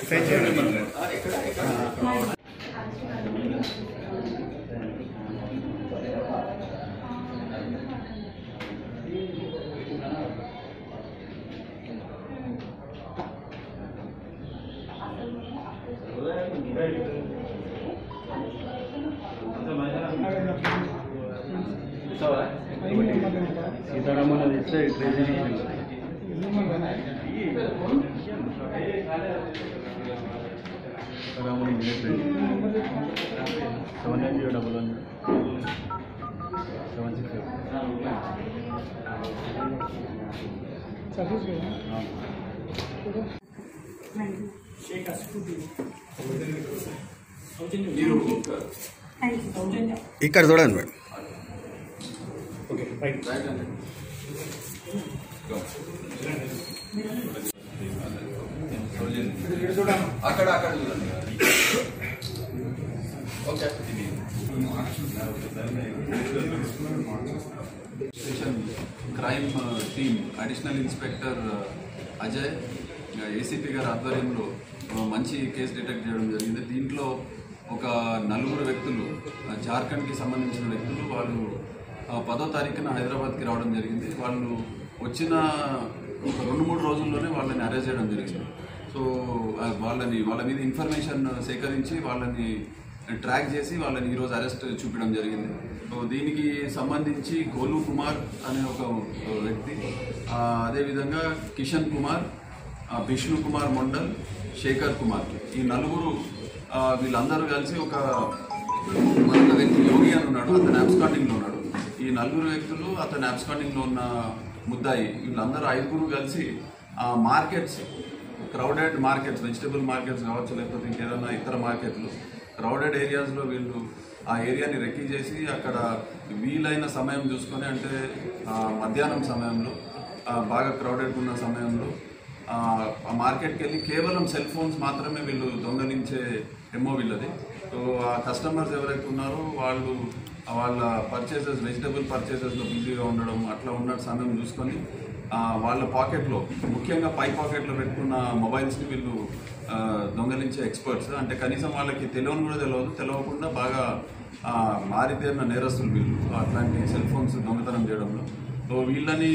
సీతారామన్ అది ఇస్తే treasury Sitaraman seven nine zero double one seven six ఇక్కడ చూడండి మేడం అక్కడ అక్కడ చూడండి okay station crime team additional inspector Ajay ACP గారి ఆధ్వర్యంలో ఆ, మంచి కేసు డిటెక్ట్ చేయడం జరిగింది దీంట్లో ఒక నలుగురు వ్యక్తులు ఆ, జార్ఖండ్కి సంబంధించిన వ్యక్తులు వాళ్ళు ఆ, పదో తారీఖున హైదరాబాద్కి రావడం జరిగింది వాళ్ళు వచ్చిన ఒక రెండు మూడు రోజుల్లోనే వాళ్ళని అరెస్ట్ చేయడం జరిగింది సో ఆ, వాళ్ళని వాళ్ళ మీద ఇన్ఫర్మేషన్ సేకరించి వాళ్ళని ట్రాక్ చేసి వాళ్ళని ఈరోజు అరెస్ట్ చూపించడం జరిగింది సో దీనికి సంబంధించి గోలు కుమార్ అనే ఒక వ్యక్తి ఆ, అదేవిధంగా కిషన్ కుమార్ ఆ, విష్ణు కుమార్ మండల్ శేఖర్ కుమార్ ఈ నలుగురు ఆ, వీళ్ళందరూ కలిసి ఒక మరొక వ్యక్తి యోగి అని ఉన్నాడు అతను అబ్స్కాండింగ్ లో ఉన్నాడు ఈ నలుగురు వ్యక్తులు అతను అబ్స్కాండింగ్ లో ఉన్న ముద్దాయి వీళ్ళందరూ ఐదుగురు కలిసి ఆ markets crowded markets vegetable markets కావచ్చు లేకపోతే ఇంకేదైనా ఇతర మార్కెట్లు క్రౌడెడ్ ఏరియాస్లో వీళ్ళు ఆ ఏరియాని రెక్కీ చేసి అక్కడ వీలైన సమయం చూసుకొని అంటే ఆ, మధ్యాహ్నం సమయంలో ఆ, బాగా క్రౌడెడ్ ఉన్న సమయంలో ఆ ఆ మార్కెట్కి వెళ్ళి కేవలం సెల్ ఫోన్స్ మాత్రమే వీళ్ళు దొంగలించే ఎమ్మో వీళ్ళది సో ఆ కస్టమర్స్ ఎవరైతే ఉన్నారో వాళ్ళు వాళ్ళ పర్చేసెస్ వెజిటబుల్ పర్చేసెస్లో బిజీగా ఉండడం అట్లా ఉన్న సమయం చూసుకొని ఆ, వాళ్ళ పాకెట్లో ముఖ్యంగా పై పాకెట్లో పెట్టుకున్న మొబైల్స్ని వీళ్ళు ఆ, దొంగలించే ఎక్స్పర్ట్స్ అంటే కనీసం వాళ్ళకి తెలియని కూడా తెలియదు తెలియకుండా బాగా ఆ, మారితేరిన నేరస్తులు వీళ్ళు అట్లాంటి సెల్ ఫోన్స్ దొంగతనం చేయడంలో సో వీళ్ళని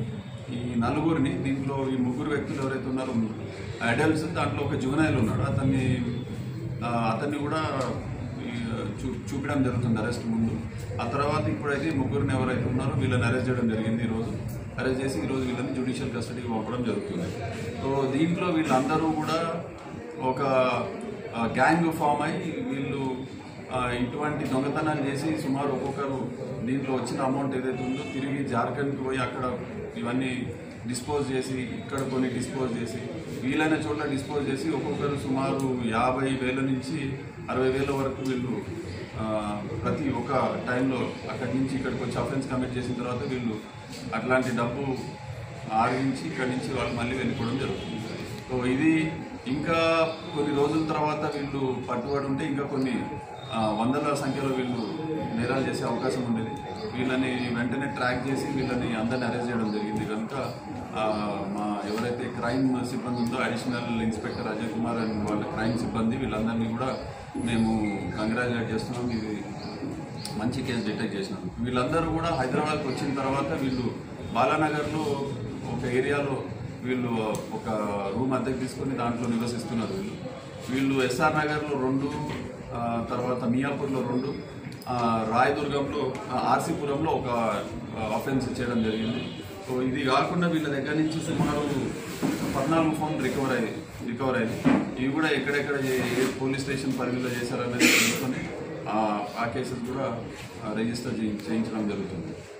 ఈ నలుగురిని దీంట్లో ఈ ముగ్గురు వ్యక్తులు ఎవరైతే ఉన్నారో అడల్ట్స్ దాంట్లో ఒక జువనైల్ ఉన్నాడు అతన్ని ఆ, అతన్ని కూడా ఈ, చూ చూపించడం జరుగుతుంది అరెస్ట్ ముందు ఆ తర్వాత ఇప్పుడైతే ఈ ముగ్గురిని ఎవరైతే ఉన్నారో వీళ్ళని అరెస్ట్ చేయడం జరిగింది ఈరోజు అరెస్ట్ చేసి ఈరోజు వీళ్ళని జ్యుడిషియల్ కస్టడీకి పంపడం జరుగుతుంది సో దీంట్లో వీళ్ళందరూ కూడా ఒక గ్యాంగ్ ఫామ్ అయి వీళ్ళు ఆ, ఇటువంటి దొంగతనాలు చేసి సుమారు ఒక్కొక్కరు దీంట్లో వచ్చిన అమౌంట్ ఏదైతే ఉందో తిరిగి జార్ఖండ్కి పోయి అక్కడ ఇవన్నీ డిస్పోజ్ చేసి ఇక్కడ కొన్ని డిస్పోజ్ చేసి వీలైన చోట్ల డిస్పోజ్ చేసి ఒక్కొక్కరు సుమారు యాభై వేల నుంచి అరవై వేల వరకు వీళ్ళు ఆ, ప్రతి ఒక్క టైంలో అక్కడి నుంచి ఇక్కడికి వచ్చి అఫెన్స్ కమిట్ చేసిన తర్వాత వీళ్ళు అట్లాంటి డబ్బు ఆర్జించి ఇక్కడి నుంచి వాళ్ళు మళ్ళీ వెళ్ళిపోవడం జరుగుతుంది సో ఇది ఇంకా కొన్ని రోజుల తర్వాత వీళ్ళు పట్టుబడి ఉంటే ఇంకా కొన్ని ఆ, వందల సంఖ్యలో వీళ్ళు నేరాలు చేసే అవకాశం ఉండేది వీళ్ళని వెంటనే ట్రాక్ చేసి వీళ్ళని అందరిని అరెస్ట్ చేయడం జరిగింది కనుక ఆ, మా ఎవరైతే క్రైమ్ సిబ్బంది ఉందో additional inspector Ajay Kumar and వాళ్ళ క్రైమ్ సిబ్బంది వీళ్ళందరినీ కూడా మేము కంగ్రాచులేట్ చేస్తున్నాం ఇది మంచి కేసు డిటెక్ట్ చేసినాం వీళ్ళందరూ కూడా హైదరాబాద్కి వచ్చిన తర్వాత వీళ్ళు బాలానగర్లో ఒక ఏరియాలో వీళ్ళు ఒక రూమ్ అద్దెకి తీసుకొని దాంట్లో నివసిస్తున్నారు వీళ్ళు వీళ్ళు ఎస్ఆర్ నగర్లో రెండు ఆ, తర్వాత మియాపూర్లో రెండు ఆ, రాయదుర్గంలో ఆ, ఆర్సీపురంలో ఒక అఫెన్స్ చేయడం జరిగింది సో ఇది కాకుండా వీళ్ళ దగ్గర నుంచి సుమారు పద్నాలుగు ఫోన్ రికవర్ అయ్యాయి రికవర్ అయ్యాయి ఇవి కూడా ఎక్కడెక్కడ ఏ- ఏ పోలీస్ స్టేషన్ పరిధిలో చేశారనేది తెలుసుకొని ఆ- ఆ కేసెస్ కూడా రిజిస్టర్ చేయించడం జరుగుతుంది